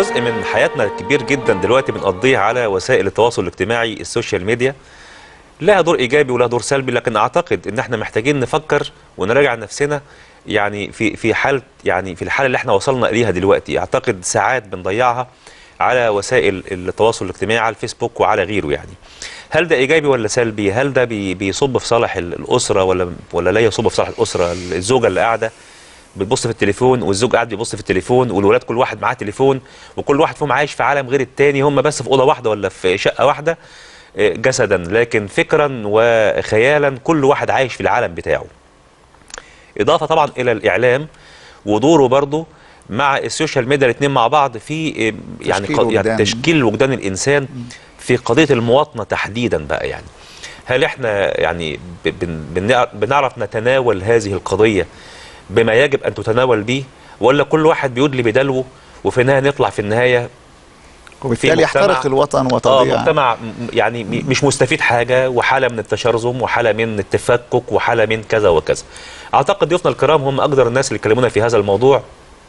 جزء من حياتنا كبير جدا دلوقتي بنقضيه على وسائل التواصل الاجتماعي السوشيال ميديا لها دور ايجابي ولها دور سلبي لكن اعتقد ان احنا محتاجين نفكر ونراجع نفسنا يعني في في حاله يعني في الحاله اللي احنا وصلنا اليها دلوقتي اعتقد ساعات بنضيعها على وسائل التواصل الاجتماعي على الفيسبوك وعلى غيره يعني هل ده ايجابي ولا سلبي هل ده بي بيصب في صالح ال- الاسره ولا ولا لا يصب في صالح الاسره الزوجه اللي قاعده بتبص في التليفون والزوج قاعد بيبص في التليفون والولاد كل واحد معاه تليفون وكل واحد فيهم عايش في عالم غير التاني هم بس في اوضه واحده ولا في شقه واحده آه، جسدا لكن فكرا وخيالا كل واحد عايش في العالم بتاعه اضافه طبعا الى الاعلام ودوره برضه مع السوشيال ميديا الاثنين مع بعض في آه، يعني تشكيل قض- يعني وجدان. تشكيل وجدان الانسان في قضيه المواطنه تحديدا بقى يعني هل احنا يعني ب- بن- بنع- بنعرف نتناول هذه القضيه بما يجب ان تتناول به ولا كل واحد بيدلي بدلوه وفي النهايه نطلع في النهايه وبالتالي في مجتمع- يحترق الوطن اه وتضيع مجتمع م- يعني م- مش مستفيد حاجه وحاله من التشرذم وحاله من التفكك وحاله من كذا وكذا اعتقد ضيوفنا الكرام هم اقدر الناس اللي كلمونا في هذا الموضوع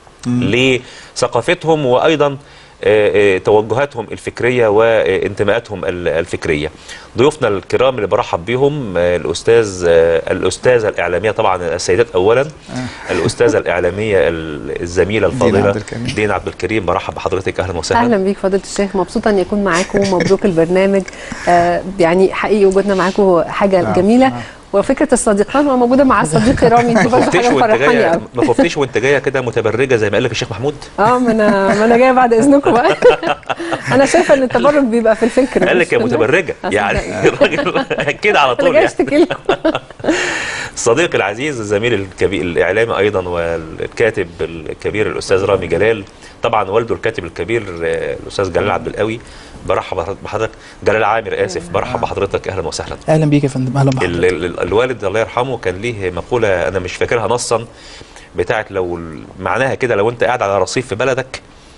لثقافتهم وايضا آه، آه، توجهاتهم الفكريه وانتماءاتهم ال- الفكريه. ضيوفنا الكرام اللي برحب بيهم آه، الاستاذ آه، الاستاذه الاعلاميه طبعا السيدات اولا الاستاذه الاعلاميه ال- الزميله الفاضله عبد الكريم. دين عبد الكريم برحب بحضرتك اهلا وسهلا اهلا بيك فضيله الشيخ مبسوطه اني اكون معاكم ومبروك البرنامج آه يعني حقيقي وجودنا معاكم حاجه نعم، جميله نعم. وفكره الصديقان وموجوده مع صديقي رامي انت ما برضه خفتيش حاجه وانت مفرحاني جايه قوي ما خفتيش وانت جايه كده متبرجه زي ما قال لك الشيخ محمود اه ما انا ما انا جايه بعد اذنكم بقى انا شايفه ان التبرج بيبقى في الفكر قال مش لك يا في ال- متبرجه أصدق. يعني الراجل كده على انا طول جايه يعني اشتكي لكم صديقي العزيز الزميل الكبير الاعلامي ايضا والكاتب الكبير الاستاذ رامي جلال طبعا والده الكاتب الكبير آه، الاستاذ جلال عبد القوي برحب بحضرتك جلال عامر اسف برحب بحضرتك اهلا وسهلا اهلا بيك يا فندم اهلا ال- بحضرتك ال- ال- الوالد الله يرحمه كان ليه مقوله انا مش فاكرها نصا بتاعت لو ال- معناها كده لو انت قاعد على رصيف في بلدك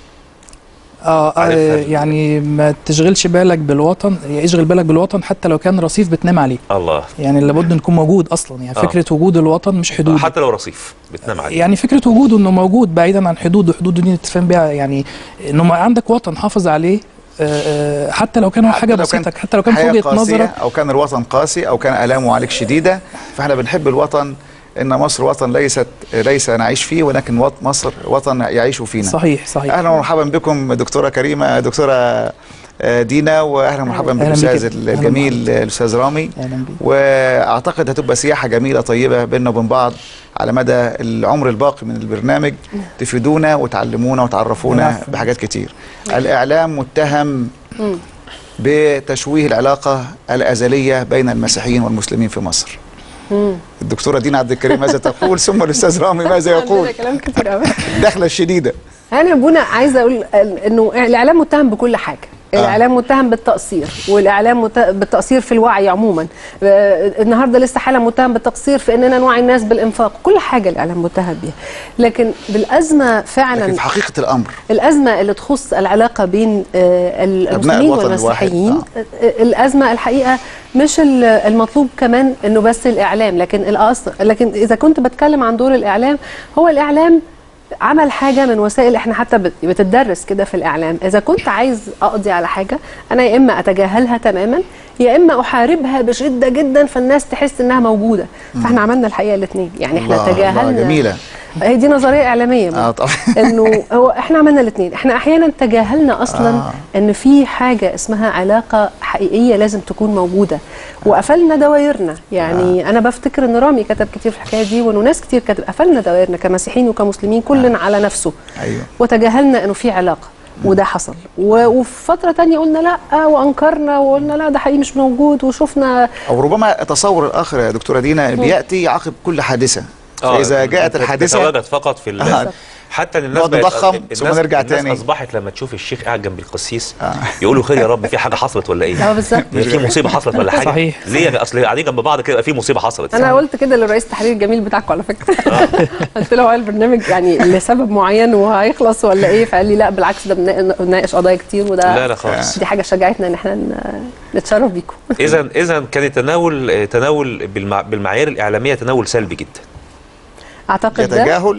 اه, آه عارفها ال- يعني ما تشغلش بالك بالوطن يعني اشغل بالك بالوطن حتى لو كان رصيف بتنام عليه الله يعني لابد نكون موجود اصلا يعني آه. فكره وجود الوطن مش حدود حتى لو رصيف بتنام عليه يعني فكره وجوده انه موجود بعيدا عن حدوده حدوده دي نتفاهم بيها يعني انه ما عندك وطن حافظ عليه آه، آه، حتى لو كان هو حاجه حتى لو بسيطه كان حتى لو كان في حياة وجهه قاسية نظرك او كان الوطن قاسي او كان الامه عليك شديده فاحنا بنحب الوطن ان مصر وطن ليست ليس نعيش فيه ولكن وط- مصر وطن يعيش فينا صحيح صحيح اهلا ومرحبا بكم دكتوره كريمه دكتوره آه، دينا واهلا ومرحبا أهلا بالاستاذ بيك. أهلا الجميل الاستاذ رامي اهلا بيك واعتقد هتبقى سياحه جميله طيبه بيننا وبين بعض على مدى العمر الباقي من البرنامج تفيدونا وتعلمونا وتعرفونا العفو. بحاجات كتير الاعلام متهم بتشويه العلاقه الازليه بين المسيحيين والمسلمين في مصر الدكتوره دينا عبد الكريم ماذا تقول ثم الاستاذ رامي ماذا يقول عندنا كلام كتير قوي الدخله الشديده انا بونا عايزه اقول انه الاعلام متهم بكل حاجه الاعلام متهم بالتقصير والاعلام مت- بالتقصير في الوعي عموما آه، النهارده لسه حالا متهم بالتقصير في اننا نوعي الناس بالانفاق كل حاجه االاعلام متهم بيها لكن بالازمه فعلا لكن في حقيقه الامر الأزمة اللي تخص العلاقة بين آه، المسلمين الوطن والمسيحيين الواحد، آه، الأزمة الحقيقة مش ال- المطلوب كمان انه بس الاعلام لكن الاصل لكن اذا كنت بتكلم عن دور الاعلام هو الاعلام عمل حاجه من وسائل احنا حتى بت- بتدرس كده في الاعلام اذا كنت عايز اقضي على حاجه انا يا اما اتجاهلها تماما يا اما احاربها بشده جدا فالناس تحس انها موجوده فاحنا عملنا الحقيقه الاثنين يعني احنا الله، الله، تجاهلنا جميلة. هي دي نظريه اعلاميه اه طبعا انه هو احنا عملنا الاثنين احنا احيانا تجاهلنا اصلا آه. آه. ان في حاجه اسمها علاقه حقيقيه لازم تكون موجوده وقفلنا دوائرنا يعني آه. انا بفتكر ان رامي كتب كتير في الحكايه دي وانه ناس كتير كتب قفلنا دوائرنا كمسيحيين وكمسلمين كلنا آه. على نفسه ايوه وتجاهلنا انه في علاقه وده حصل و- وفي فتره تانية قلنا لا وانكرنا وقلنا لا ده حقيقي مش موجود وشفنا او ربما تصور الاخر يا دكتوره دينا بياتي عقب كل حادثه آه، فاذا جاءت الحادثه تتواجد فقط في ال- آه. حتى ان الناس نقعد بقت- نضخم الناس- ثم نرجع الناس تاني. اصبحت لما تشوف الشيخ قاعد جنب القسيس آه. يقولوا خير يا رب في حاجه حصلت ولا ايه؟ اه بالظبط هي في مصيبه حصلت ولا حاجه؟ صحيح. ليه يا اصل قاعدين جنب بعض كده يبقى في مصيبه حصلت انا قلت كده للرئيس التحرير الجميل بتاعكم على فكره قلت له هو البرنامج يعني لسبب معين وهيخلص ولا ايه فقال لي لا بالعكس ده بنا- بنناقش قضايا كتير وده لا لا خالص دي حاجه شجعتنا ان احنا ن- نتشرف بيكم اذا اذا كان التناول تناول بالمع... بالمعايير الاعلاميه تناول سلبي جدا اعتقد ده يتجاهل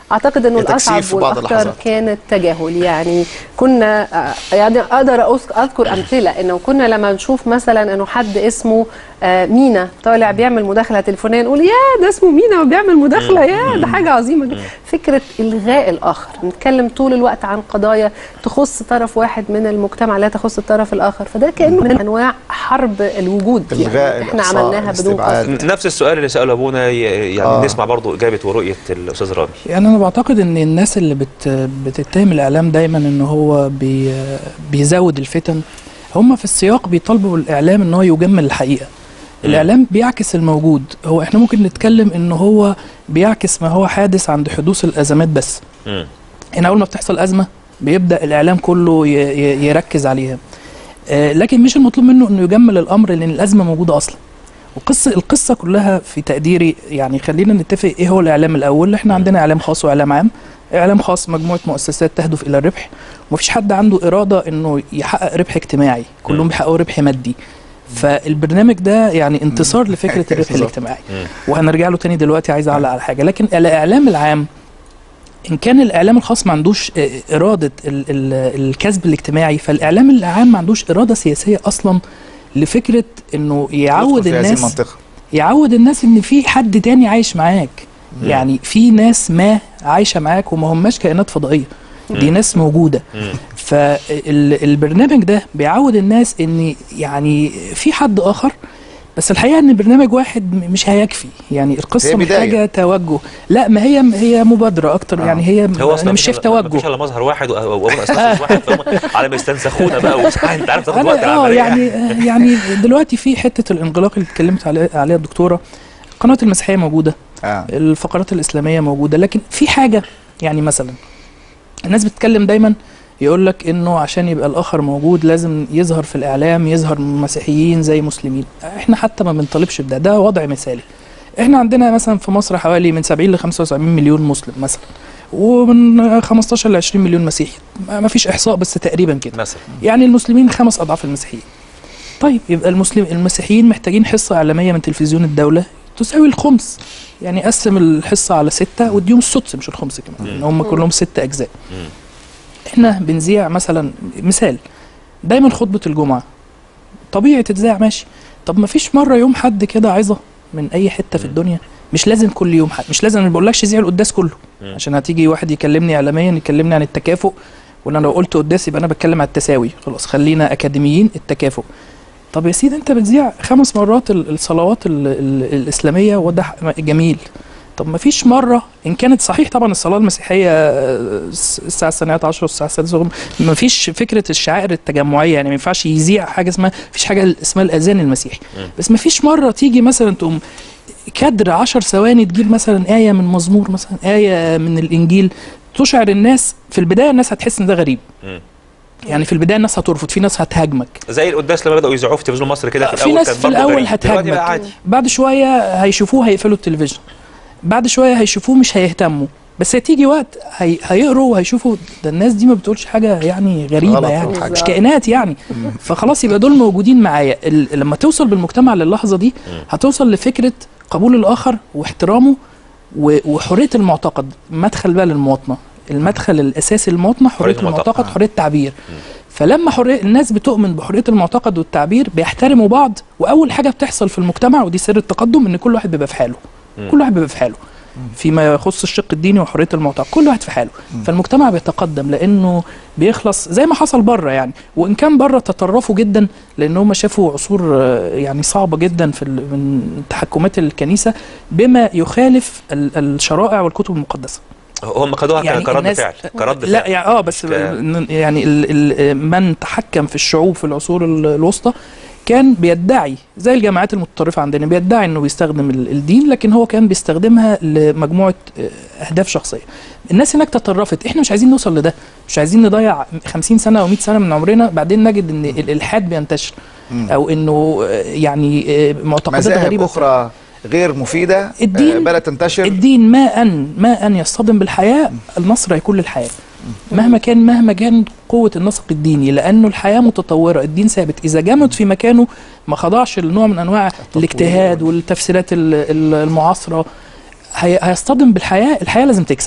اعتقد انه تكثيف الاصعب في بعض والاخطر اللحظات. كان التجاهل يعني كنا آه، يعني اقدر أذك- اذكر امثله انه كنا لما نشوف مثلا انه حد اسمه آه، مينا طالع بيعمل مداخله تليفونيه نقول يا ده اسمه مينا وبيعمل مداخله يا ده حاجه عظيمه جدا فكره الغاء الاخر نتكلم طول الوقت عن قضايا تخص طرف واحد من المجتمع لا تخص الطرف الاخر فده كانه من انواع حرب الوجود إلغاء يعني احنا الإقصاء، عملناها بدون الاستبعاد. قصد نفس السؤال اللي ساله ابونا ي- يعني آه. نسمع برضو اجابه ورؤيه الاستاذ رامي يعني انا بعتقد ان الناس اللي بت بتتهم الاعلام دايما ان هو بي بيزود الفتن هم في السياق بيطالبوا الاعلام ان هو يجمل الحقيقه الاعلام بيعكس الموجود هو احنا ممكن نتكلم ان هو بيعكس ما هو حادث عند حدوث الازمات بس مم. هنا اول ما بتحصل ازمه بيبدا الاعلام كله ي- ي- يركز عليها آه، لكن مش المطلوب منه انه يجمل الامر لان الازمه موجوده اصلا وقصه القصه كلها في تقديري يعني خلينا نتفق ايه هو الاعلام الاول احنا عندنا اعلام خاص واعلام عام اعلام خاص مجموعه مؤسسات تهدف الى الربح ومفيش حد عنده اراده انه يحقق ربح اجتماعي كلهم مم. بيحققوا ربح مادي فالبرنامج ده يعني انتصار لفكره الربح بالظبط. الاجتماعي مم. وهنرجع له تاني دلوقتي عايز اعلق على حاجه لكن الاعلام العام ان كان الاعلام الخاص ما عندوش آه، اراده ال- ال- الكسب الاجتماعي فالاعلام العام ما عندوش اراده سياسيه اصلا لفكره انه يعود ندخل في هذه الناس المنطقه يعود الناس ان في حد تاني عايش معاك مم. يعني في ناس ما عايشه معاك وما هماش كائنات فضائيه دي مم. ناس موجوده مم. فالبرنامج ده بيعود الناس ان يعني في حد اخر بس الحقيقه ان برنامج واحد م- مش هيكفي يعني هي القصه بداية. محتاجه توجه لا ما هي هي مبادره اكتر آه. يعني هي هو اصلا انا مش مفيش شايف إلا- مفيش توجه الا مظهر واحد وابونا اساس واحد فهم على ما يستنسخونا بقى وساعة انت عارف تاخد وقت انا اه العملية. يعني يعني دلوقتي في حته الانغلاق اللي اتكلمت عليه- عليها الدكتوره قناه المسيحيه موجوده اه الفقرات الاسلاميه موجوده لكن في حاجه يعني مثلا الناس بتتكلم دايما يقول لك انه عشان يبقى الاخر موجود لازم يظهر في الاعلام يظهر مسيحيين زي مسلمين احنا حتى ما بنطالبش بده ده وضع مثالي احنا عندنا مثلا في مصر حوالي من 70 ل 75 مليون مسلم مثلا ومن 15 ل 20 مليون مسيحي ما ما فيش احصاء بس تقريبا كده مثلا يعني المسلمين خمس اضعاف المسيحيين طيب يبقى المسلم المسيحيين محتاجين حصه اعلاميه من تلفزيون الدوله تساوي الخمس يعني قسم الحصه على سته واديهم السدس مش الخمس كمان ان هم كلهم ست اجزاء مم. احنا بنذيع مثلا مثال دايما خطبه الجمعه طبيعي تتذاع ماشي طب ما فيش مره يوم حد كده عظه من اي حته في الدنيا مش لازم كل يوم حد مش لازم ما بقولكش ذيع القداس كله مم. عشان هتيجي واحد يكلمني اعلاميا يكلمني عن التكافؤ وانا لو قلت قداس يبقى انا بتكلم عن التساوي خلاص خلينا اكاديميين التكافؤ طب يا سيدي انت بتذيع خمس مرات ال- الصلوات ال ال الاسلاميه وده ح- جميل طب ما فيش مره ان كانت صحيح طبعا الصلاه المسيحيه آه، الس- الساعه الثانيه 10 والساعه السادسه ما فيش فكره الشعائر التجمعيه يعني ما ينفعش يذيع حاجه اسمها فيش حاجه اسمها الاذان المسيحي مم. بس ما فيش مره تيجي مثلا تقوم كادر 10 ثواني تجيب مثلا آية من مزمور مثلا آية من الإنجيل تشعر الناس في البداية الناس هتحس إن ده غريب مم. يعني في البداية الناس هترفض في ناس هتهاجمك زي القداس لما بداوا يذيعوه في تلفزيون مصر كده في في الاول ناس كان في برضه الأول غريب. دلوقتي هتهاجمك. بقى عادي بعد شوية هيشوفوه هيقفلوا التلفزيون بعد شوية هيشوفوه مش هيهتموا بس هتيجي وقت هي... هيقروا وهيشوفوا ده الناس دي ما بتقولش حاجة يعني غريبة غلط أو يعني حاجة. مش كائنات يعني فخلاص يبقى دول موجودين معايا ال... لما توصل بالمجتمع للحظة دي هتوصل لفكرة قبول الآخر واحترامه و... وحرية المعتقد مدخل بقى للمواطنة المدخل الأساسي للمواطنة حرية, حرية المعتقد. المعتقد حرية التعبير فلما حرية الناس بتؤمن بحرية المعتقد والتعبير بيحترموا بعض وأول حاجة بتحصل في المجتمع ودي سر التقدم إن كل واحد بيبقى في حاله مم. كل واحد بيبقى في حاله فيما يخص الشق الديني وحريه المعتقد كل واحد في حاله فالمجتمع بيتقدم لانه بيخلص زي ما حصل بره يعني وان كان بره تطرفوا جدا لان هم شافوا عصور آه، يعني صعبه جدا في ال- من تحكمات الكنيسه بما يخالف ال- الشرائع والكتب المقدسه هم خدوها يعني كرد الناس- فعل كرد لا فعل يعني اه بس مش ك- ن- يعني ال ال من تحكم في الشعوب في العصور ال- الوسطى كان بيدعي زي الجامعات المتطرفه عندنا بيدعي انه بيستخدم ال- الدين لكن هو كان بيستخدمها لمجموعه آه، اهداف شخصيه الناس هناك تطرفت احنا مش عايزين نوصل لده مش عايزين نضيع 50 سنه او 100 سنه من عمرنا بعدين نجد ان الالحاد بينتشر مم. او انه آه، يعني آه، معتقدات مذاهب غريبه اخرى غير مفيده الدين- آه، بلا تنتشر الدين ما ان ما ان يصطدم بالحياه النصر هيكون للحياه مهما كان مهما كان قوه النسق الديني لانه الحياه متطوره الدين ثابت اذا جمد في مكانه ما خضعش لنوع من انواع الاجتهاد والتفسيرات ال- ال- المعاصره هي- هيصطدم بالحياه الحياه لازم تكسب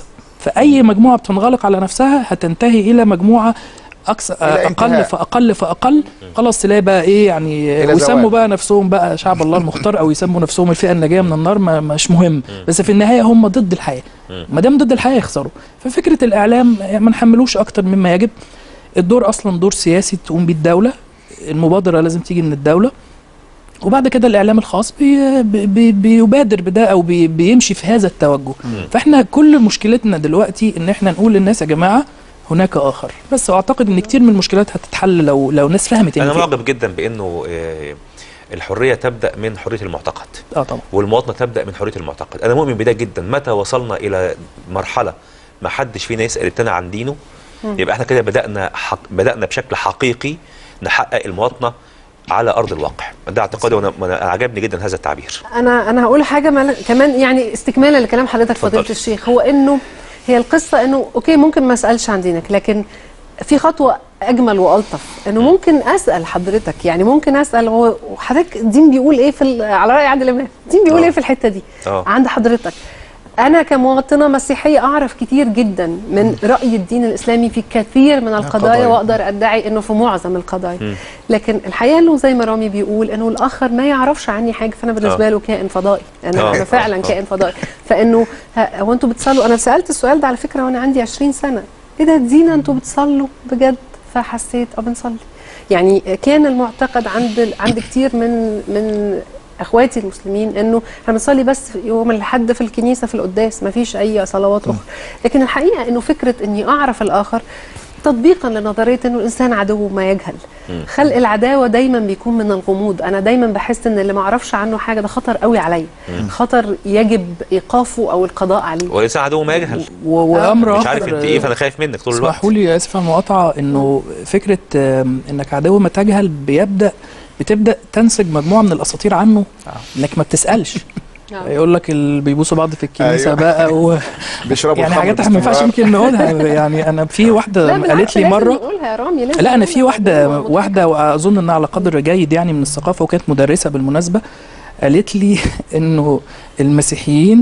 فاي مجموعه بتنغلق على نفسها هتنتهي الى مجموعه اكثر إلى اقل انتهاء. فاقل فاقل خلاص تلاقي بقى ايه يعني إلى ويسموا زوال. بقى نفسهم بقى شعب الله المختار او يسموا نفسهم الفئه الناجيه من النار ما مش مهم بس في النهايه هم ضد الحياه ما دام ضد الحياه يخسروا ففكره الاعلام ما نحملوش اكتر مما يجب الدور اصلا دور سياسي تقوم بيه الدوله المبادره لازم تيجي من الدوله وبعد كده الاعلام الخاص بي بي بيبادر بده او بي بيمشي في هذا التوجه فاحنا كل مشكلتنا دلوقتي ان احنا نقول للناس يا جماعه هناك اخر بس واعتقد ان كتير من المشكلات هتتحل لو لو ناس فهمت ان انا في- معجب جدا بانه آه، الحريه تبدا من حريه المعتقد اه طبعا والمواطنه تبدا من حريه المعتقد انا مؤمن بده جدا متى وصلنا الى مرحله ما حدش فينا يسال التاني عن دينه يبقى احنا كده بدانا حق بدانا بشكل حقيقي نحقق المواطنه على ارض الواقع ده اعتقادي وانا وأنا عجبني جدا هذا التعبير انا انا هقول حاجه مال- كمان يعني استكمالا لكلام حضرتك فضيله اتفضل. الشيخ هو انه هي القصه انه اوكي ممكن ما اسالش عن دينك لكن في خطوه اجمل والطف انه ممكن اسال حضرتك يعني ممكن اسال هو حضرتك الدين بيقول ايه في ال- على راي عادل امام الدين بيقول آه. ايه في الحته دي آه. عند حضرتك انا كمواطنه مسيحيه اعرف كتير جدا من راي الدين الاسلامي في كثير من القضايا القضايا. واقدر ادعي انه في معظم القضايا لكن الحقيقه انه زي ما رامي بيقول انه الاخر ما يعرفش عني حاجه فانا بالنسبه آه. له كائن فضائي انا آه. انا فعلا آه. كائن فضائي فانه ه- هو انتوا بتصلوا انا سالت السؤال ده على فكره وانا عندي 20 سنه ايه ده دينا انتوا بتصلوا بجد فحسيت اه بنصلي يعني كان المعتقد عند عند كتير من من اخواتي المسلمين انه احنا بنصلي بس في يوم الاحد في الكنيسه في القداس ما فيش اي صلوات اخرى لكن الحقيقه انه فكره اني اعرف الاخر تطبيقا لنظريه انه الانسان عدو ما يجهل خلق العداوه دايما بيكون من الغموض انا دايما بحس ان اللي ما اعرفش عنه حاجه ده خطر قوي عليا خطر يجب ايقافه او القضاء عليه والانسان عدو ما يجهل و- وامر مش عارف آخر، انت ايه فانا خايف منك طول الوقت اسمحوا لي اسف على المقاطعه انه فكره آم، انك عدو ما تجهل بيبدا بتبدا تنسج مجموعه من الاساطير عنه انك ما بتسالش يقول لك اللي بيبوسوا بعض في الكنيسه أيوة. بقى و... بيشربوا يعني الخمر حاجات احنا ما ينفعش باستمرار. يمكن نقولها يعني انا في واحده لا قالت بالعكس لي لازم مره نقولها يا رامي لازم لا انا في نقولها. واحده موضوع مضحك. واحده واظن انها على قدر جيد يعني من الثقافه وكانت مدرسه بالمناسبه قالت لي انه المسيحيين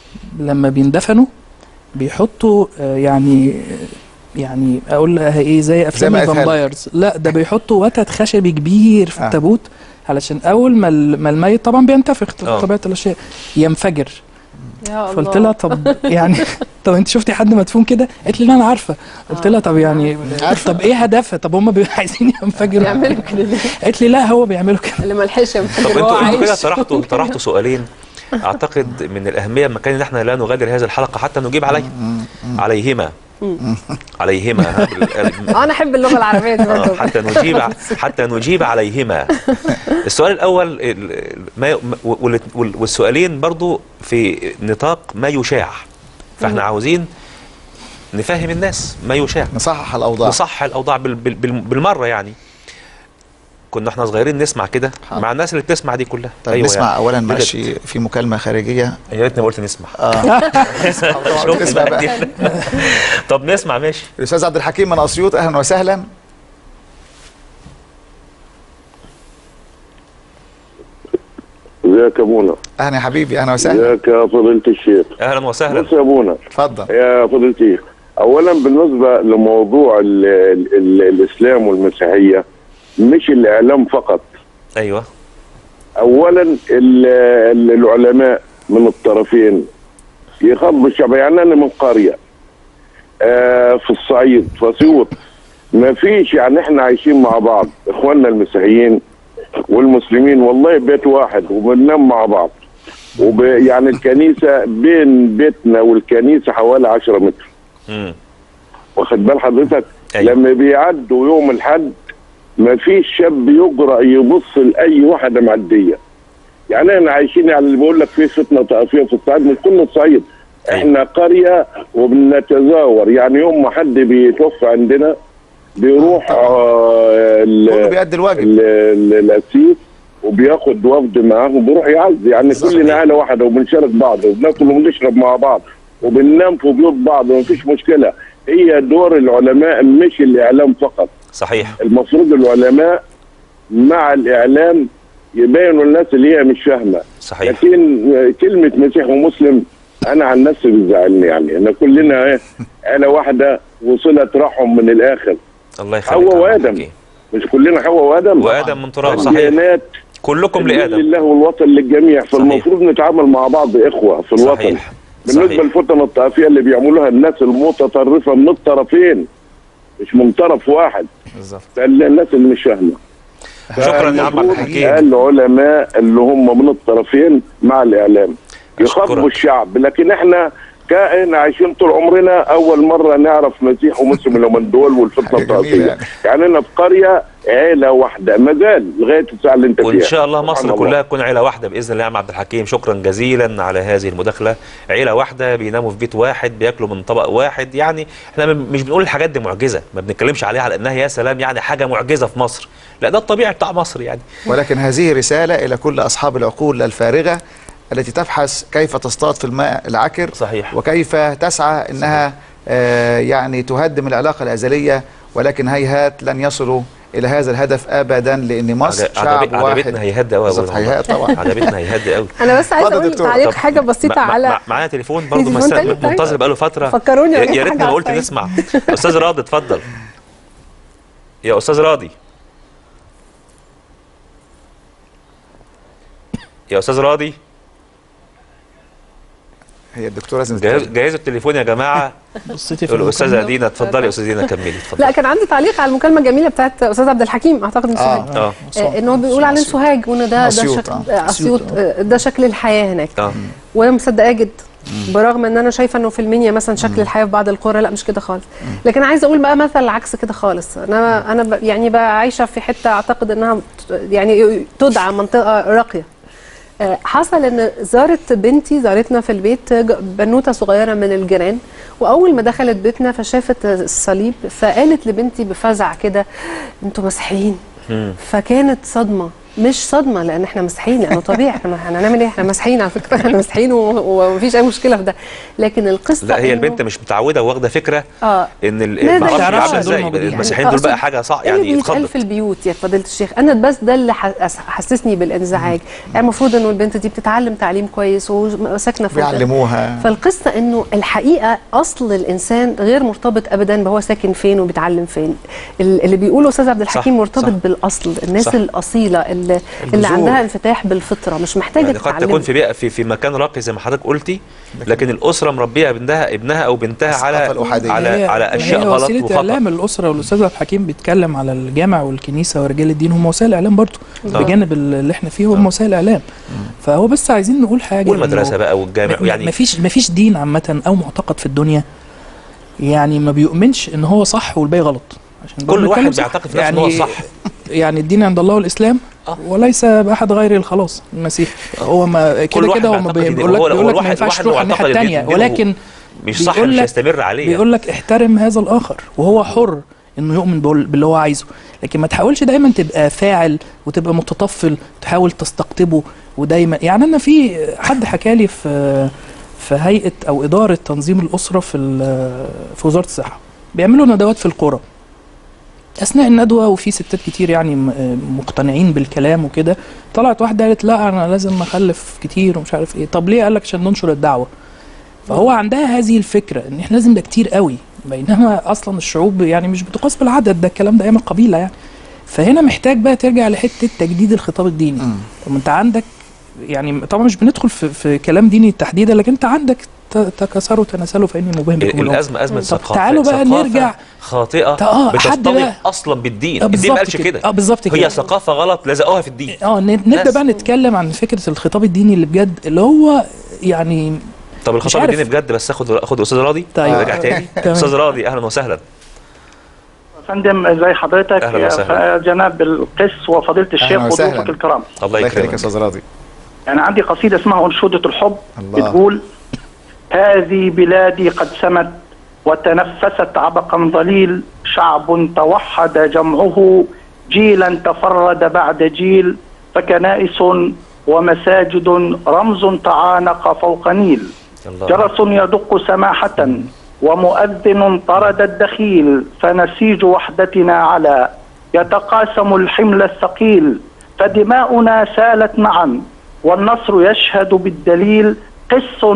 لما بيندفنوا بيحطوا آه، يعني يعني اقول لها ايه زي افلام ما قالتها لي. الفامبايرز لا ده بيحطوا وتد خشبي كبير في آه. التابوت علشان اول ما ال- ما الميت طبعا بينتفخ آه. طبيعه الاشياء ينفجر يا فقلت الله. لها طب يعني طب انت شفتي حد مدفون كده؟ قالت لي لا انا عارفه قلت لها طب يعني طب ايه هدفها؟ طب هم بي- عايزين ينفجروا يعملوا كده ليه؟ قالت لي لا هو بيعملوا كده اللي ملحقش طب ينفجر وهو انتوا انتوا كده عايش طرحتوا طرحتوا سؤالين اعتقد من الاهميه مكان ان احنا لا نغادر هذه الحلقه حتى نجيب عليه عليهما عليهما اه انا احب اللغه العربيه دي آه، برضه حتى نجيب ع- حتى نجيب عليهما السؤال الاول ال- ال- ما وال- وال- والسؤالين برضو في نطاق ما يشاع فاحنا عاوزين نفهم الناس ما يشاع نصحح الاوضاع نصحح الاوضاع بال- بال- بال- بالمره يعني كنا احنا صغيرين نسمع كده حاضر. مع الناس اللي بتسمع دي كلها طب أيوة نسمع يعني. اولا بجد. ماشي في مكالمه خارجيه يا ريتني ما قلت نسمع اه شفت نسمع بقى بقى. دي؟ طب نسمع ماشي الاستاذ عبد الحكيم من اسيوط اهلا وسهلا ازيك يا ابونا اهلا يا حبيبي اهلا وسهلا ازيك يا فضيله الشيخ اهلا وسهلا بص يا ابونا اتفضل يا فضيله الشيخ اولا بالنسبه لموضوع ال ال ال الاسلام والمسيحيه مش الاعلام فقط ايوه اولا ال ال العلماء من الطرفين يخاطبوا الشعب يعني انا من قريه آه في الصعيد في اسيوط ما فيش يعني احنا عايشين مع بعض اخواننا المسيحيين والمسلمين والله بيت واحد وبننام مع بعض وب يعني الكنيسه بين بيتنا والكنيسه حوالي 10 متر امم واخد بال حضرتك أيوة. لما بيعدوا يوم الحد ما فيش شاب يجرأ يبص لاي واحده معديه يعني احنا عايشين يعني اللي بيقول لك في فتنه طائفيه في الصعيد مش كل الصعيد أيوة. احنا قريه وبنتزاور يعني يوم ما حد بيتوفى عندنا بيروح آه ال- كله بيأدي الواجب ال- ال- الاسيس وبياخد وفد معاه وبيروح يعزي يعني صحيح. كلنا عائله واحده وبنشارك بعض وبناكل وبنشرب مع بعض وبننام في بيوت بعض ومفيش مشكله هي دور العلماء مش الاعلام فقط صحيح المفروض العلماء مع الاعلام يبينوا الناس اللي هي مش فاهمه صحيح لكن كلمه مسيح ومسلم انا عن نفسي بيزعلني يعني ان كلنا ايه آلة واحده وصلة رحم من الاخر الله يخليك حواء يا عم وادم حكيم. مش كلنا حواء وادم وادم من تراب صحيح الديانات كلكم الدين لادم لله والوطن للجميع فالمفروض نتعامل مع بعض اخوه في الوطن صحيح بالنسبه صحيح. للفتن الطائفيه اللي بيعملوها الناس المتطرفه من الطرفين مش من طرف واحد بالظبط ده اللي- الناس اللي مش فاهمه شكرا يا عم عبد فالمفروض الحكيم العلماء اللي هم من الطرفين مع الاعلام أشكرك. يخاطبوا الشعب لكن احنا كائن عايشين طول عمرنا اول مره نعرف مسيح ومسلم اللي هم من دول والفتنه حاجة جميلة الطائفيه يعني. يعني انا في قريه عيله واحده ما زال لغايه الساعه اللي انت فيها وان شاء الله سبحان مصر كلها تكون عيله واحده باذن الله يا عم عبد الحكيم شكرا جزيلا على هذه المداخله عيله واحده بيناموا في بيت واحد بياكلوا من طبق واحد يعني احنا م- مش بنقول الحاجات دي معجزه ما بنتكلمش عليها على انها يا سلام يعني حاجه معجزه في مصر لا ده الطبيعي بتاع مصر يعني ولكن هذه رسالة إلى كل أصحاب العقول الفارغة التي تبحث كيف تصطاد في الماء العكر صحيح. وكيف تسعى أنها آه يعني تهدم العلاقة الأزلية ولكن هيهات لن يصلوا إلى هذا الهدف أبدا لأن مصر عجب- شعب عجبت- واحد عجبتنا هيهد قوي بالظبط، هيهات طبعا عجبتنا هيهد قوي انا بس عايزه اتفضل اقول دكتور. تعليق طب حاجه بسيطه مع- مع- على مع- معانا تليفون برضه تليفون مست- تاني طيب. منتظر بقاله فتره فكروني يا أقول يا حاجة ريتنا ما على قلت الطيب. نسمع استاذ راضي اتفضل يا استاذ راضي يا استاذ راضي هي الدكتورة لازم جهز- تتكلم. جهزوا التليفون يا جماعه بصيتي في الاستاذه المكالمة؟ دينا اتفضلي يا استاذه دينا كملي اتفضلي لا كان عندي تعليق على المكالمه الجميله بتاعت استاذ عبد الحكيم اعتقد من آه. سوهاج اه آه، ان هو بيقول عليه سوهاج وان ده ده أسيوط، شكل آه. آه، اسيوط آه، ده شكل الحياه هناك اه وانا مصدقاه جدا برغم ان انا شايفه انه في المنيا مثلا شكل الحياه في بعض القرى لا مش كده خالص لكن عايزه اقول بقى مثل عكس كده خالص انا انا ب- يعني بقى عايشه في حته اعتقد انها ت- يعني تدعى منطقه راقيه آه، حصل ان زارت بنتي زارتنا في البيت ج- بنوته صغيره من الجيران واول ما دخلت بيتنا فشافت الصليب فقالت لبنتي بفزع كده انتوا مسيحيين فكانت صدمه مش صدمه لان احنا مسيحيين لانه طبيعي احنا احنا هنعمل ايه احنا مسيحيين على فكره احنا مسيحيين و- ومفيش اي مشكله في ده لكن القصه لا هي إنه- البنت مش متعوده واخده فكره اه ان ال- لا، ما لا، اعرفش تعرفش عامله إن دول ازاي موجودين. المسيحيين دول بقى حاجه صح يعني يعني بيتقال اتخضت في البيوت يا فضيله الشيخ انا بس ده اللي ح- حسسني بالانزعاج يعني المفروض انه البنت دي بتتعلم تعليم كويس وساكنه في منطقة. بيعلموها فالقصه انه الحقيقه اصل الانسان غير مرتبط ابدا بهو ساكن فين وبيتعلم فين ال- اللي بيقوله استاذ عبد الحكيم صح، مرتبط صح. بالاصل الناس صح. الاصيله اللي, اللي الجذور. عندها انفتاح بالفطره مش محتاجه يعني قد تتعلم تكون في بيئه في في مكان راقي زي ما حضرتك قلتي لكن الاسره مربيه ابنها ابنها او بنتها الثقافة على الأحادية. على هي- على اشياء هي غلط وسيله وخطا اعلام الاسره والاستاذ عبد الحكيم بيتكلم على الجامع والكنيسه ورجال الدين هم وسائل اعلام برضه طبعا. بجانب اللي احنا فيه هم وسائل اعلام فهو بس عايزين نقول حاجه والمدرسه إنه بقى والجامع م- يعني مفيش مفيش دين عامه او معتقد في الدنيا يعني ما بيؤمنش ان هو صح والباقي غلط عشان برضه كل واحد نتكلم صح. بيعتقد في نفسه ان هو صح يعني الدين عند الله الاسلام آه. وليس باحد غير الخلاص المسيح هو ما كل كده واحد كده هو ما بيعتقد إن بيقول لك هو- بيقول هو لك ما الواحد- ينفعش الواحد تروح الناحيه معتقد إن الثانيه دينه ولكن مش صح بيقول مش لك- هيستمر عليه يعني. بيقول لك احترم هذا الاخر وهو حر انه يؤمن بال- باللي هو عايزه لكن ما تحاولش دايما تبقى فاعل وتبقى متطفل تحاول تستقطبه ودايما يعني انا في حد حكى لي في في هيئه او اداره تنظيم الاسره في ال- في وزاره الصحه بيعملوا ندوات في القرى اثناء الندوه وفي ستات كتير يعني م- مقتنعين بالكلام وكده طلعت واحده قالت لا انا لازم اخلف كتير ومش عارف ايه طب ليه قال لك عشان ننشر الدعوه فهو عندها هذه الفكره ان احنا لازم ده كتير قوي بينما اصلا الشعوب يعني مش بتقاس بالعدد ده الكلام ده ايام القبيله يعني فهنا محتاج بقى ترجع لحته تجديد الخطاب الديني مم. طب انت عندك يعني طبعا مش بندخل في, في كلام ديني تحديدا لكن انت عندك ت- تكاثروا تناسلوا فاني مبهم بكم الأمر. الازمه ازمه طب ثقافه تعالوا بقى ثقافة نرجع خاطئه تا- آه، حد بتصطدم بقى- اصلا بالدين آه، الدين ما بالظبط قالش كده. كده اه بالظبط كده هي ثقافه غلط لزقوها في الدين اه ن- نبدا بس. بقى نتكلم عن فكره الخطاب الديني اللي بجد اللي هو يعني طب الخطاب عارف. الديني بجد بس اخد اخد استاذ راضي طيب. رجع تاني تمام. استاذ راضي اهلا وسهلا فندم زي حضرتك أهلا وسهلا. جناب القس وفضيلة الشيخ وسهلا. وضيوفك الكرام الله الله يخليك يا يكرمك استاذ راضي يعني عندي قصيدة اسمها أنشودة الحب الله. بتقول هذه بلادي قد سمت وتنفست عبقا ظليل شعب توحد جمعه جيلا تفرد بعد جيل فكنائس ومساجد رمز تعانق فوق نيل الله جرس يدق سماحة ومؤذن طرد الدخيل فنسيج وحدتنا على يتقاسم الحمل الثقيل فدماؤنا سالت معا والنصر يشهد بالدليل قس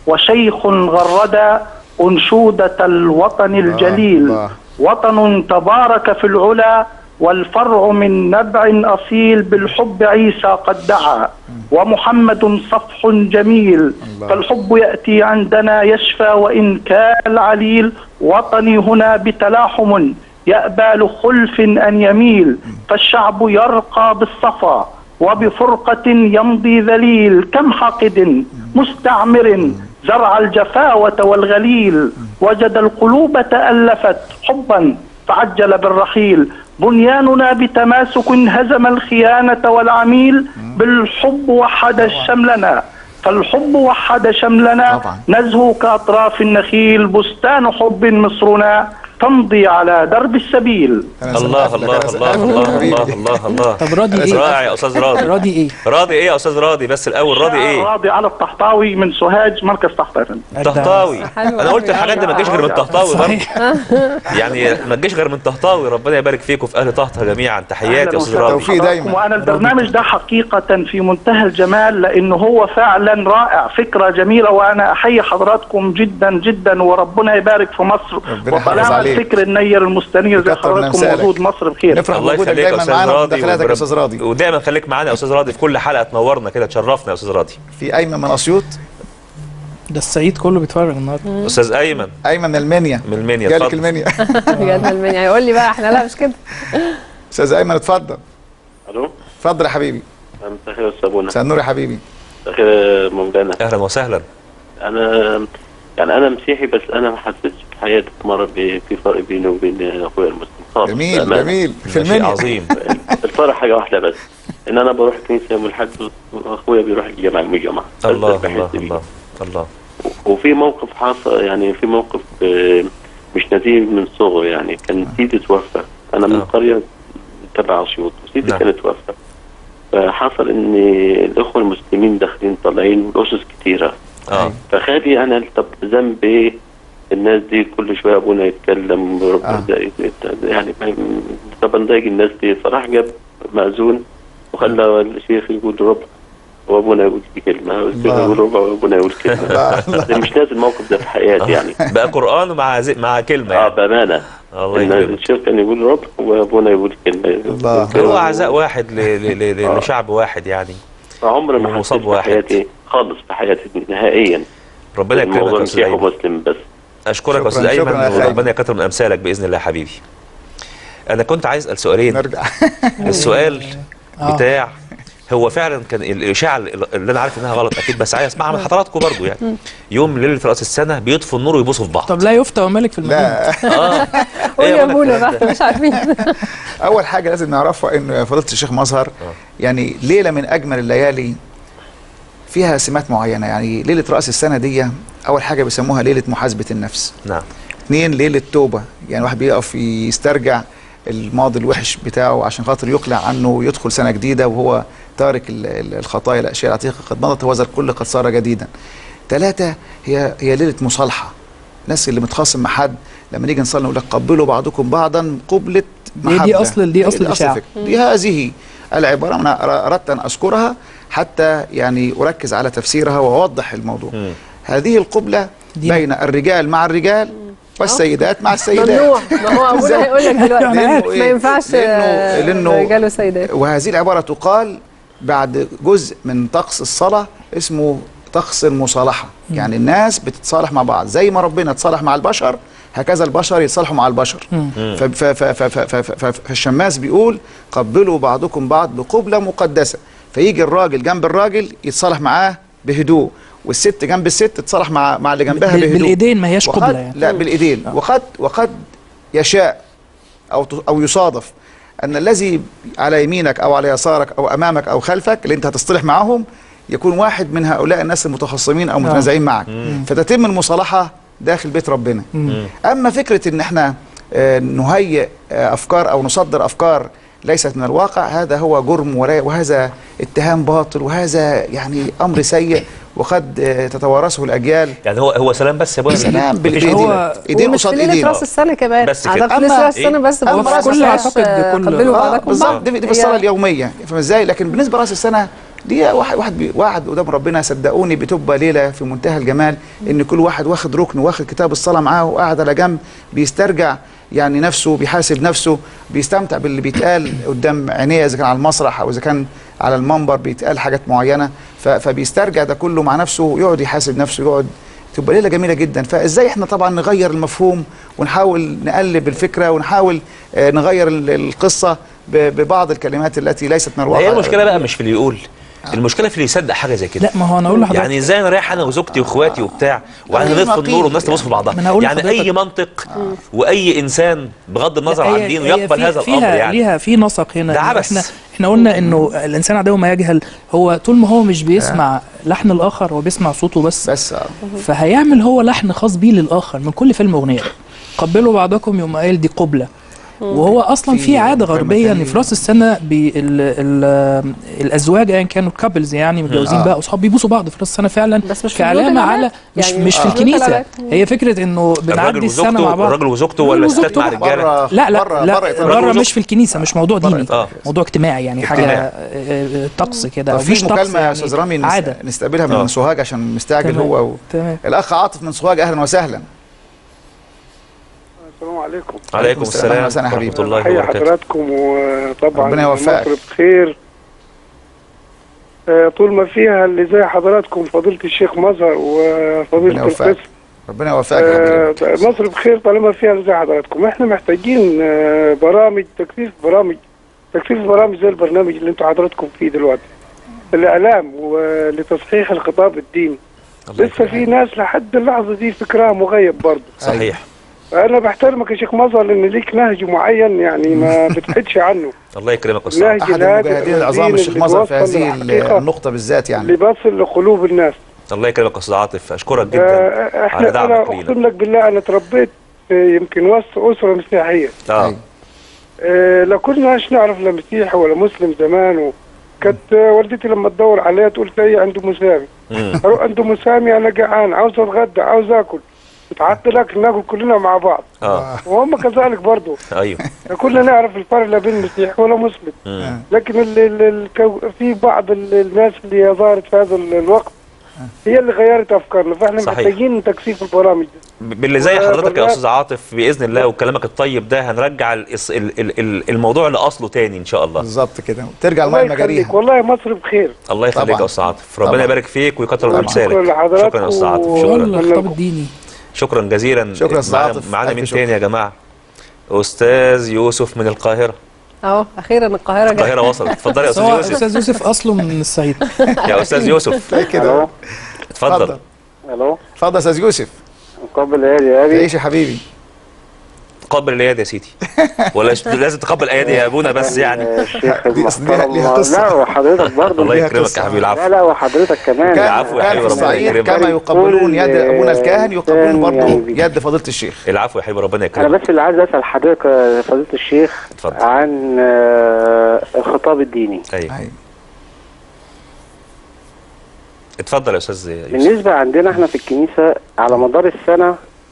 وشيخ غرد أنشودة الوطن الجليل الله. وطن تبارك في العلا والفرع من نبع أصيل بالحب عيسى قد دعا ومحمد صفح جميل فالحب يأتي عندنا يشفى وإن كان العليل وطني هنا بتلاحم يأبى لخلف أن يميل فالشعب يرقى بالصفا وبفرقة يمضي ذليل كم حاقد مستعمر زرع الجفاوة والغليل وجد القلوب تألفت حبا فعجل بالرحيل بنياننا بتماسك هزم الخيانة والعميل بالحب وحد شملنا فالحب وحد شملنا طبعا. نزهو كأطراف النخيل بستان حب مصرنا تمضي على درب السبيل أنا الله سمعت لك، الله أنا الله سمعت الله لك حبيبي. الله الله الله طب راضي ايه؟ رائع يا استاذ راضي راضي ايه؟ راضي ايه يا استاذ راضي بس الاول راضي ايه راضي على الطحطاوي من سوهاج مركز طحطا يا فندم. طهطاوي حلو انا قلت أوي. الحاجات دي ما تجيش غير من طهطاوي برضه صحيح يعني ما تجيش غير من طهطاوي ربنا يبارك فيكم في اهل طهطا جميعا تحياتي أهلاً يا استاذ وسهلاً راضي توفيق دايما. بحضراتكم. وانا البرنامج ده حقيقه في منتهى الجمال لانه هو فعلا رائع فكره جميله وانا احيي حضراتكم جدا جدا وربنا يبارك في مصر ربنا يحافظ وطالما عليك. الفكر النير المستنير زي يكتر من حضراتكم أمثالك. موجود مصر بخير نفرح الله بوجودك يخليك يا دايما استاذ معانا راضي ودخلاتك يا ورب- استاذ راضي ودايما خليك معانا يا استاذ راضي في كل حلقه تنورنا كده تشرفنا يا استاذ راضي في ايمن من اسيوط ده الصعيد كله بيتفرج النهارده استاذ ايمن ايمن من المنيا من المنيا جالك اتفضل المنيا بجد المنيا هيقول لي بقى احنا لا مش كده استاذ ايمن اتفضل الو اتفضل يا حبيبي مساء الخير يا استاذ ابونا مساء النور يا حبيبي مساء الخير يا مولانا اهلا وسهلا انا يعني انا مسيحي بس انا ما حسيتش في حياتي مره ب- في فرق بيني وبين اخويا المسلم خالص جميل بأمانة. جميل في ده شيء المنيا عظيم الفرق حاجه واحده بس ان انا بروح الكنيسه يوم الاحد واخويا بيروح الجامعه يوم الجمعه بس ده الله بحس الله بيه. الله الله وفي موقف حصل يعني في موقف آه، مش نزيه من صغر يعني كان سيدي توفى انا من آه. قريه تبع اسيوط وسيدي نعم. كان توفى فحصل ان الاخوه المسلمين داخلين طالعين والاسس كتيره اه فخالي انا طب ذنب ايه الناس دي كل شويه ابونا يتكلم آه. ربنا يت- يعني ما- طب نضايق الناس دي فراح جاب مأذون وخلى الشيخ يقول ربع وابونا يقول كلمه والشيخ الله. يقول ربع وابونا يقول كلمه الله الله ده مش نازل الموقف ده في حياتي يعني بقى قران مع زي مع كلمه اه يعني بامانه الله ان يكرمك الشيخ كان يقول ربع وابونا يقول كلمه الله. هو عزاء واحد ل- ل- ل- آه. لشعب واحد يعني عمري ما ومصاب حسيت في واحد. حياتي خالص في حياتي نهائيا ربنا يكرمك الموضوع يا استاذ مسيحي ايمن ومسلم بس اشكرك يا شكراً، استاذ شكراً ايمن يا أخي وربنا يكتر من امثالك باذن الله يا حبيبي انا كنت عايز اسال سؤالين نرجع السؤال آه. بتاع هو فعلا كان ال- الاشاعه اللي انا عارف انها غلط اكيد بس عايز اسمعها من حضراتكم برضو يعني يوم ليله راس السنه بيطفوا النور ويبوسوا في بعض طب لا يفتى ومالك في المدينه لا اه قول إيه يا منى ابونا الكلام بقى مش عارفين اول حاجه لازم نعرفها ان فضيله الشيخ مظهر يعني ليله من اجمل الليالي فيها سمات معينه يعني ليله راس السنه دي اول حاجه بيسموها ليله محاسبه النفس نعم اثنين ليله توبه يعني واحد بيقف يسترجع الماضي الوحش بتاعه عشان خاطر يقلع عنه ويدخل سنه جديده وهو تارك ال- ال- الخطايا الاشياء العتيقه قد مضت وذا الكل قد صار جديدا ثلاثه هي هي ليله مصالحه الناس اللي متخاصم مع حد لما نيجي نصلي نقول لك قبلوا بعضكم بعضا قبله دي- دي محبة. أصل- دي أصل الإشاعة. الفكرة. دي هذه العباره انا اردت ان اذكرها حتى يعني اركز على تفسيرها واوضح الموضوع مم. هذه القبله دي- بين الرجال مع الرجال والسيدات مع السيدات ممنوع ما هو ابونا هيقول لك دلوقتي لأنه إيه؟ ما ينفعش لأنه- آه، لأنه رجال وسيدات وهذه العبارة تقال بعد جزء من طقس الصلاة اسمه طقس المصالحة يعني الناس بتتصالح مع بعض زي ما ربنا تصالح مع البشر هكذا البشر يتصالحوا مع البشر ف- ف- ف- ف- ف- ف- ف- فالشماس بيقول قبلوا بعضكم بعض بقبلة مقدسة فيجي الراجل جنب الراجل يتصالح معاه بهدوء والست جنب الست تتصالح مع مع اللي جنبها بال- بهدوء بالايدين ما هياش وقد قبله يعني لا بالايدين وقد وقد يشاء او ت- او يصادف ان الذي على يمينك او على يسارك او امامك او خلفك اللي انت هتصطلح معاهم يكون واحد من هؤلاء الناس المتخصمين او متنازعين معك فتتم المصالحه داخل بيت ربنا اما فكره ان احنا آه، نهيئ آه، افكار او نصدر افكار ليست من الواقع هذا هو جرم ولا- وهذا اتهام باطل وهذا يعني امر سيء وقد آه، تتوارثه الاجيال يعني هو هو سلام بس يا ابويا سلام مفيش بالايدين هو- ايدين ومش قصاد في ليله ايدين راس السنه كمان بس كده. اعتقد ليله أما راس السنه بس أما ما راس فيهاش السنة أعتقد كل- قبلوا آه بعضكم بالظبط بعض دي, دي في هي- الصلاه اليوميه فاهم ازاي لكن بالنسبه لراس السنه دي واحد واحد بي- واحد قدام ربنا صدقوني بتبقى ليله في منتهى الجمال ان كل واحد واخد ركن واخد كتاب الصلاه معاه وقاعد على جنب بيسترجع يعني نفسه بيحاسب نفسه بيستمتع باللي بيتقال قدام عينيه اذا كان على المسرح او اذا كان على المنبر بيتقال حاجات معينه ف- فبيسترجع ده كله مع نفسه ويقعد يحاسب نفسه يقعد تبقى ليله جميله جدا فازاي احنا طبعا نغير المفهوم ونحاول نقلب الفكره ونحاول آه، نغير ال- القصه ب- ببعض الكلمات التي ليست من الواقع هي المشكله بقى مش في اللي يقول المشكله في اللي يصدق حاجه زي كده لا ما هو انا اقول لحضرتك يعني ازاي انا رايح انا وزوجتي واخواتي وبتاع وبعدين أي نطفي نقيض النور والناس تبص في ما أنا بعضها هقول يعني لحضرتك- اي منطق واي انسان بغض النظر لا، عن هي- دينه هي يقبل في- هذا فيها الامر يعني ليها في نسق هنا ده إن عبث. احنا احنا قلنا انه الانسان عدو ما يجهل هو طول ما هو مش بيسمع لحن الاخر هو بيسمع صوته بس بس آه. فهيعمل هو لحن خاص بيه للاخر من كل فيلم اغنيه قبلوا بعضكم يوم قايل دي قبله وهو اصلا في في عاده فيلم غربيه ان تاني. في راس السنه بي ال ال الازواج ايا كانوا كابلز يعني متجوزين آه. بقى اصحاب بيبوسوا بعض في راس السنه فعلا بس مش في بيوت كعلامه العباد. على مش يعني مش آه. في بيوت الكنيسه العباد. هي فكره انه الراجل بنعدي السنه مع وزوجته بعض الراجل وزوجته ولا الراجل الستات مع وزوجته. الرجاله بره لا لا بره لا بره إطار بره الوزوج. مش في الكنيسه مش موضوع بره ديني إطار. آه. موضوع اجتماعي يعني حاجه اجتماعي. آه، آه، طقس كده طب أو في مش طقس مكالمه يا يعني استاذ رامي نس- عاده نستقبلها من آه. سوهاج عشان مستعجل تمام. هو و... تمام الاخ عاطف من سوهاج اهلا وسهلا السلام عليكم عليكم السلام. السلام أهلا وسهلا يا حبيبي. ورحمه الله تحية وبركاته حضراتكم وطبعا ربنا يوفقك. مصر بخير آه، طول ما فيها اللي زي حضراتكم فضيلة الشيخ مظهر ربنا وفضيلة يوفقك. القسم ربنا يوفقك يا حبيبي. آه، مصر بخير طالما فيها اللي زي حضراتكم احنا محتاجين آه، برامج تكثيف برامج تكثيف برامج زي البرنامج اللي انتوا حضراتكم فيه دلوقتي الاعلام ولتصحيح الخطاب الديني الله لسه في ناس لحد اللحظه دي فكرها مغيب برضه صحيح انا بحترمك يا شيخ مظهر لان ليك نهج معين يعني ما بتحدش عنه الله يكرمك يا استاذ نهج احد الهادئ المجاهدين العظام الذين الشيخ اللي مظهر في بيوصل هذه للحقيقة النقطه بالذات يعني اللي بيصل لقلوب الناس الله يكرمك يا استاذ عاطف اشكرك جدا آه، على احنا انا دعمك اقسم لينا لك بالله انا اتربيت في يمكن وسط اسره مسيحيه اه أيوة. آه، لا كناش نعرف لا مسيحي ولا مسلم زمان وكانت آه، والدتي لما تدور عليها تقول زي عنده مسامي مم. اروح عنده مسامي انا جعان عاوز اتغدى عاوز اكل اتعدى لك ناكل كلنا مع بعض اه وهم كذلك برضه ايوه كلنا نعرف الفرق لا بين مسيحي ولا مسلم مم. لكن ال ال الكو- في بعض ال- الناس اللي هي ظهرت في هذا ال- الوقت هي اللي غيرت افكارنا فاحنا صحيح. محتاجين تكثيف البرامج دي باللي زي حضرتك يا وبرنامج- استاذ عاطف باذن الله وكلامك الطيب ده هنرجع الإص- ال- ال- ال- الموضوع لاصله تاني ان شاء الله بالظبط كده ترجع الله الماء يخليك مجاريها والله مصر بخير الله يخليك طبعاً. يا استاذ عاطف ربنا طبعاً. يبارك فيك ويكتر من طبعاً. امثالك شكرا لحضراتكم شكرا يا استاذ عاطف و- شغل شكرا الخطاب الديني شكرا جزيلا شكرا يا أستاذ معانا- عاطف. معانا ألف مين شكر. تاني يا جماعه استاذ يوسف من القاهره اهو اخيرا القاهره جت القاهره وصلت اتفضل يا بس استاذ هو يوسف استاذ يوسف اصله من الصعيد يا استاذ يوسف تلاقي كده اتفضل الو اتفضل يا استاذ يوسف مقابل ايه يا ابي تعيش يا حبيبي تقبل الايادي يا سيدي ولا ش- لازم تقبل ايادي يا ابونا بس يعني الشيخ دي أصل ليها- ليها قصة. لا وحضرتك برضه الله ليها يكرمك قصة. يا حبيبي لا العفو لا وحضرتك كمان كان, العفو يا كان حبيبي في ربنا الصعيد يكرمك. كما يقبلون يد ابونا الكاهن يقبلون كل- برضه يعني- يد فضيله الشيخ العفو يا حبيبي ربنا انا يكرمك بس اللي عايز اسال حضرتك يا فضيله الشيخ اتفضل. عن آه، الخطاب الديني ايوه أيوة. اتفضل يا استاذ يوسف بالنسبه عندنا احنا في الكنيسه على مدار السنه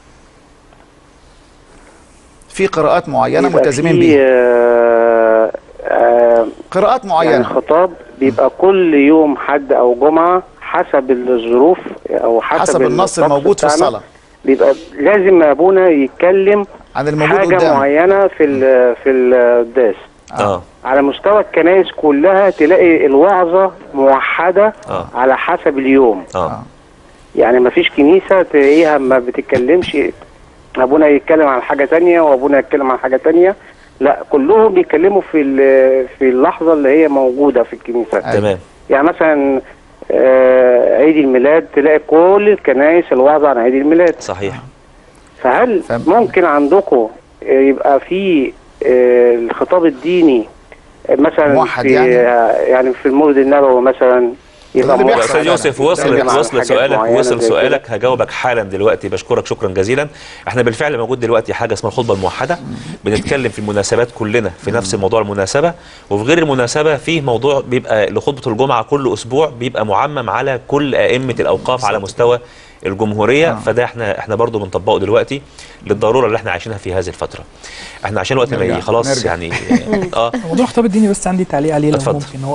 في قراءات معينه بيبقى ملتزمين في، بيها آه، آه، قراءات يعني معينه الخطاب بيبقى كل يوم حد او جمعه حسب الظروف او حسب, حسب النص الطقس الموجود في بتاعنا. الصلاه بيبقى لازم ابونا يتكلم عن الموجود حاجه قدامه معينه في ال- في القداس اه على مستوى الكنائس كلها تلاقي الوعظه موحده اه على حسب اليوم اه يعني ما فيش كنيسه تلاقيها ما بتتكلمش ابونا يتكلم عن حاجه تانية وابونا يتكلم عن حاجه تانية لا كلهم بيتكلموا في ال- في اللحظه اللي هي موجوده في الكنيسه تمام يعني مثلا آه، عيد الميلاد تلاقي كل الكنائس الوعظ عن عيد الميلاد صحيح فهل فهم- ممكن عندكم يبقى في آه، الخطاب الديني آه، مثلا موحد في يعني؟ آه، يعني في المولد النبوي مثلا ده اللي موحد بيحصل يا استاذ فعلا. يوسف ده وصلت اللي بيحصل. وصلت حاجات سؤالك معينة وصل زي كده. سؤالك هجاوبك حالا دلوقتي بشكرك شكرا جزيلا احنا بالفعل موجود دلوقتي حاجه اسمها الخطبه الموحده بنتكلم في المناسبات كلنا في نفس الموضوع المناسبه وفي غير المناسبه فيه موضوع بيبقى لخطبه الجمعه كل اسبوع بيبقى معمم على كل ائمه الاوقاف على مستوى الجمهوريه آه. فده احنا احنا برضو بنطبقه دلوقتي للضروره اللي احنا عايشينها في هذه الفتره احنا عشان الوقت ما نرجع- ي- خلاص نرجع. يعني اه موضوع الخطاب الديني بس عندي تعليق عليه لو اتفضل. ممكن هو أ-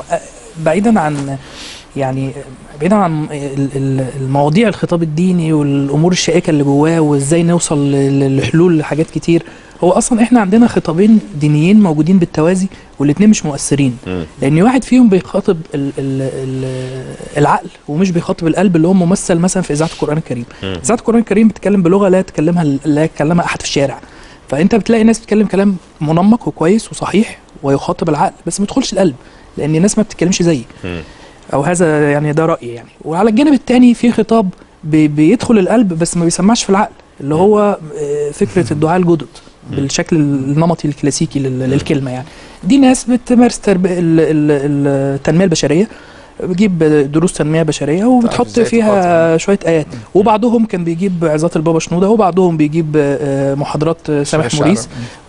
بعيدا عن يعني بعيدا عن ال- ال- المواضيع الخطاب الديني والامور الشائكه اللي جواه وازاي نوصل ل- لحلول لحاجات كتير هو اصلا احنا عندنا خطابين دينيين موجودين بالتوازي والاثنين مش مؤثرين مم. لان واحد فيهم بيخاطب ال ال ال العقل ومش بيخاطب القلب اللي هو ممثل مثلا في اذاعه القران الكريم مم. اذاعه القران الكريم بتتكلم بلغه لا يتكلمها لا يتكلمها احد في الشارع فانت بتلاقي ناس بتتكلم كلام منمق وكويس وصحيح ويخاطب العقل بس ما يدخلش القلب لان الناس ما بتتكلمش زيي مم. او هذا يعني ده رايي يعني وعلى الجانب الثاني في خطاب بي بيدخل القلب بس ما بيسمعش في العقل اللي هو آه، فكره الدعاء الجدد بالشكل النمطي الكلاسيكي لل- للكلمه يعني دي ناس بتمارس ترب... ال- ال- التنميه البشريه بتجيب دروس تنميه بشريه وبتحط إزاي فيها تقاطع. شويه ايات وبعضهم كان بيجيب عظات البابا شنوده وبعضهم بيجيب آه، محاضرات آه، سامح الشعر. موريس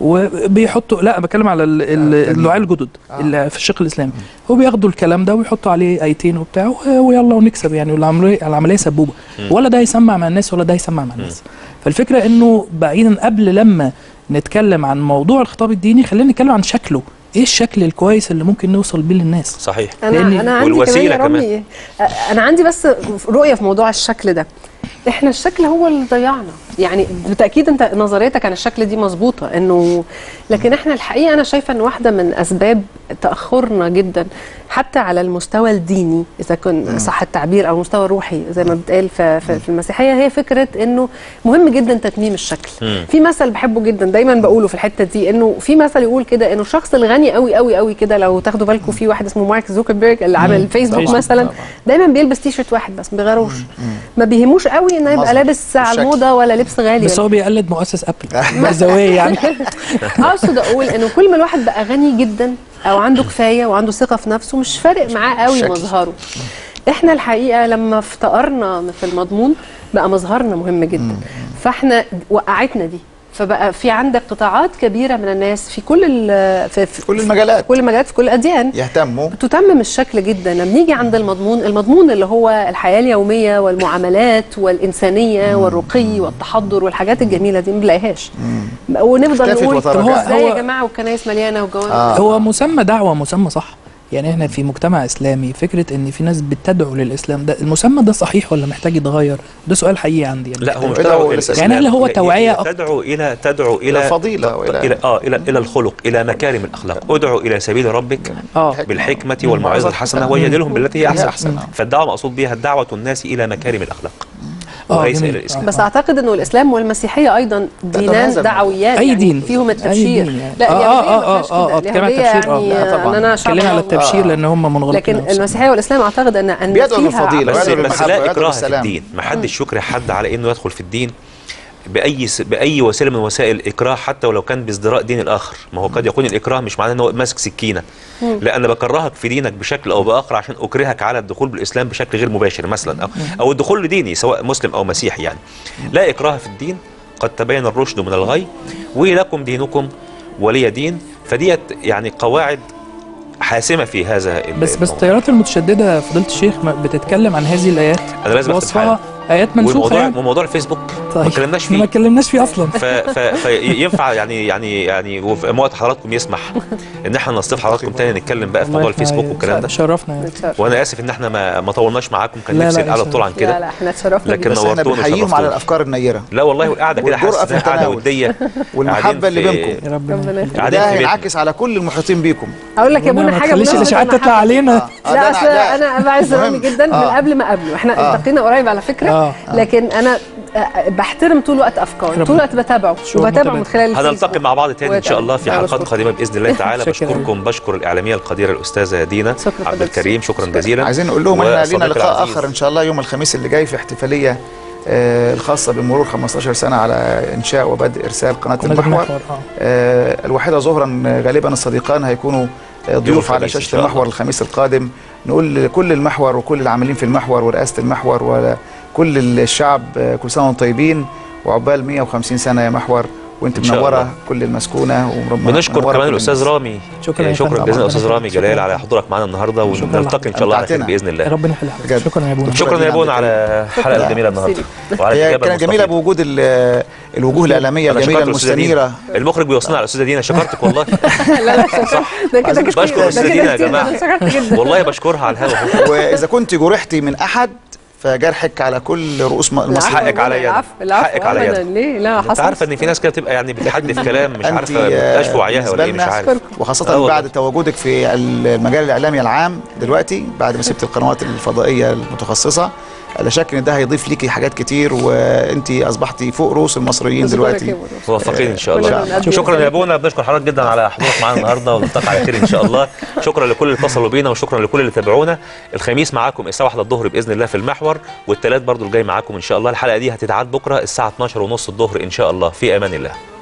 وبيحطوا لا بتكلم على ال- ال- التانيين. الدعاء الجدد آه. اللي في الشق الاسلامي وبياخدوا الكلام ده ويحطوا عليه ايتين وبتاع و- ويلا ونكسب يعني والعمليه العمليه سبوبه ولا ده يسمع مع الناس ولا ده يسمع مع الناس فالفكره انه بعيدا قبل لما نتكلم عن موضوع الخطاب الديني خلينا نتكلم عن شكله ايه الشكل الكويس اللي ممكن نوصل بيه للناس صحيح انا لأن- انا عندي والوسيلة كمان يا رامي آه، انا عندي بس رؤيه في موضوع الشكل ده احنا الشكل هو اللي ضيعنا يعني بالتاكيد انت نظريتك عن الشكل دي مظبوطه انه لكن احنا الحقيقه انا شايفه ان واحده من اسباب تاخرنا جدا حتى على المستوى الديني اذا كان صح التعبير او المستوى الروحي زي ما بتقال في, في, في المسيحيه هي فكره انه مهم جدا تتميم الشكل مم. في مثل بحبه جدا دايما بقوله في الحته دي انه في مثل يقول كده انه الشخص الغني قوي قوي قوي كده لو تاخدوا بالكم في واحد اسمه مارك زوكربيرج اللي عمل الفيسبوك طبعاً، مثلا طبعاً. دايما بيلبس تي شيرت واحد بس ما بيغيروش ما بيهموش قوي انه يبقى مظهر. لابس على الشكل. الموضه ولا لبس غالي بس هو بيقلد مؤسس ابل مزاويه يعني اقصد اقول انه كل ما الواحد بقى غني جدا او عنده كفايه وعنده ثقه في نفسه مش فارق معاه قوي الشكل. مظهره احنا الحقيقه لما افتقرنا في المضمون بقى مظهرنا مهم جدا فاحنا وقعتنا دي فبقى في عندك قطاعات كبيره من الناس في كل ال- في, في كل المجالات. كل المجالات في كل الاديان يهتموا تتمم الشكل جدا لما نيجي عند المضمون المضمون اللي هو الحياه اليوميه والمعاملات والانسانيه والرقي والتحضر والحاجات الجميله دي ما بنلاقيهاش ونفضل اختفت نقول وتراجعت. طب هو- ازاي يا هو- جماعه والكنايس مليانه والجوامع آه. هو مسمى دعوه مسمى صح يعني احنا في مجتمع اسلامي فكره ان في ناس بتدعو للاسلام ده المسمى ده صحيح ولا محتاج يتغير ده سؤال حقيقي عندي يعني لا هو مش تدعو دعوة إلى إلى الإسلام. الإسلام. يعني هل هو لا، توعية هي أكتر؟ تدعو الى تدعو الى إلى الفضيلة وإلى- الى اه الى الى الخلق الى مكارم الاخلاق ادعو الى سبيل ربك اه بالحكمه والموعظه الحسنه ويجادلهم بالتي هي بالتي هي احسن أحسن. فالدعوه مقصود بها دعوه الناس الى مكارم الاخلاق اه وليس جميل. الى الاسلام بس اعتقد انه الاسلام والمسيحيه ايضا دينان هذا دعويات أي يعني دين. فيهم أي التبشير دين يعني. لا اه اليهودية اه ما اه فيهاش اه اه كده. اتكلم عن اليهودية التبشير اه يعني لا طبعا ان انا شعب اتكلم على الله. التبشير آه. لان هم منغلقين لكن أصلاً. المسيحيه والاسلام اعتقد ان ان بيدعو فيها للفضيلة بس ويدعو بس للمحبة لا ويدعو اكراه في للسلام. الدين ما حدش يكره حد على انه يدخل في الدين باي س... باي وسيله من وسائل الاكراه حتى ولو كان بازدراء دين الاخر ما هو قد يكون الاكراه مش معناه ان هو ماسك سكينه لا انا بكرهك في دينك بشكل او باخر عشان اكرهك على الدخول بالاسلام بشكل غير مباشر مثلا او او الدخول لديني سواء مسلم او مسيحي يعني لا اكراه في الدين قد تبين الرشد من الغي ولكم دينكم ولي دين فديت يعني قواعد حاسمه في هذا ال- بس بس الموضوع. التيارات المتشدده فضيله الشيخ ما بتتكلم عن هذه الايات انا لازم اختم وصفها حاجه ايات منسوخه والموضوع يعني وموضوع الفيسبوك ما طيب. اتكلمناش ما فيه اتكلمناش فيه اصلا ف... ف... فينفع يعني يعني يعني وفي وقت حضراتكم يسمح ان احنا نستضيف حضراتكم تاني نتكلم بقى في موضوع والله إحنا الفيسبوك والكلام ده شرفنا يعني نتشرف. وانا اسف ان احنا ما, ما طولناش معاكم كان لا، نفسي لا، إن القعده شاء طول عن لا كده لا احنا اتشرفنا لكن جداً. بس احنا نورتونا بنحييهم على وشرفتونا. الافكار النيره لا والله والقعده كده والجرأة حاسس في انها قعده التناول. وديه والمحبه اللي قاعدين في- بينكم يا ربنا ربنا يخليك. قاعدين ده في بيتنا. هينعكس على كل المحيطين بيكم اقول لك يا ربنا ابونا ما حاجه تخليش بمناسبة الاشاعات المحبة. تطلع علينا آه، ده لا أنا- اصل لا. انا بعز رامي جدا من آه. قبل ما قابله احنا آه. التقينا قريب على فكره آه. لكن انا آه، بحترم طول الوقت افكاره ربنا- طول الوقت بتابعه شغل وبتابعه من متبادل. خلال الفيسبوك. هنلتقي مع بعض تاني ان شاء الله في لا، حلقات بشكرك. قادمه باذن الله تعالى شكراً. بشكركم بشكر الاعلاميه القديره الاستاذه دينا شكراً عبد حضرتك. الكريم شكرا شكراً. جزيلا عايزين نقول لهم احنا لينا وصديقي لقاء العزيز. اخر ان شاء الله يوم الخميس اللي جاي في احتفاليه آه، الخاصه بمرور 15 سنه على انشاء وبدء ارسال قناه قناة المحور المحور، آه. آه، الواحدة ظهرا آه، غالبا الصديقان هيكونوا آه، ضيوف على الخميس إن شاشة شاء الله. المحور الخميس القادم نقول لكل المحور وكل العاملين في المحور ورئاسة المحور وكل الشعب آه، كل سنة وانتم طيبين وعقبال 150 سنة يا محور وانت إن شاء منوره الله. كل المسكونه ومرم- بنشكر منورة كمان كل الاستاذ الناس. رامي شكراً آه، يا شكرا فندم. جزيلا ربنا استاذ رامي يخليك. جلال على حضورك معانا النهارده شكراً ونلتقي ان شاء الله على خير أمتعتنا. باذن الله ربنا يخليك بجد. شكرا يا ابونا شكرا يا ابونا على الحلقه شكراً. الجميله النهارده وعلى هي الإجابة كانت جميله المستفيضة. بوجود ال- الوجوه الاعلاميه أنا الجميله شكرت الأستاذة دينا. المستنيره المخرج بيوصلنا على الاستاذه دينا شكرتك والله لا لا ده كده كتير بشكر ده الأستاذة كده دينا يا كتير، جماعة. أنا شكرت جدا والله بشكرها على الهوا واذا كنت جرحتي من احد فجرحك على كل رؤوس م- العفو المصريين حقك يا عليا أبونا، أنا. العفو العفو حقك عليا أبداً. أنا. ليه لا انت حصل عارفه ان في ناس كده بتبقى يعني بتحدف كلام مش أنت، عارفه ما بتبقاش في وعيها ولا ايه مش بالنسبة عارف لنا، آه وخاصة والله. بعد تواجدك في المجال الإعلامي العام دلوقتي بعد ما سبت القنوات الفضائية المتخصصة لا شك ان ده هيضيف ليكي حاجات كتير وانت اصبحتي فوق رؤوس المصريين أشكرك دلوقتي يا أبونا. موفقين ان شاء كلنا الله بنقدم شكرا يا خير. ابونا بنشكر حضرتك جدا على حضورك معانا النهارده ونلتقي على خير ان شاء الله شكرا لكل اللي اتصلوا بينا وشكرا لكل اللي تابعونا الخميس معاكم الساعه 1 الظهر باذن الله في المحور والثلاث برضو الجاي معاكم ان شاء الله الحلقه دي هتتعاد بكره الساعه 12 ونص الظهر ان شاء الله في امان الله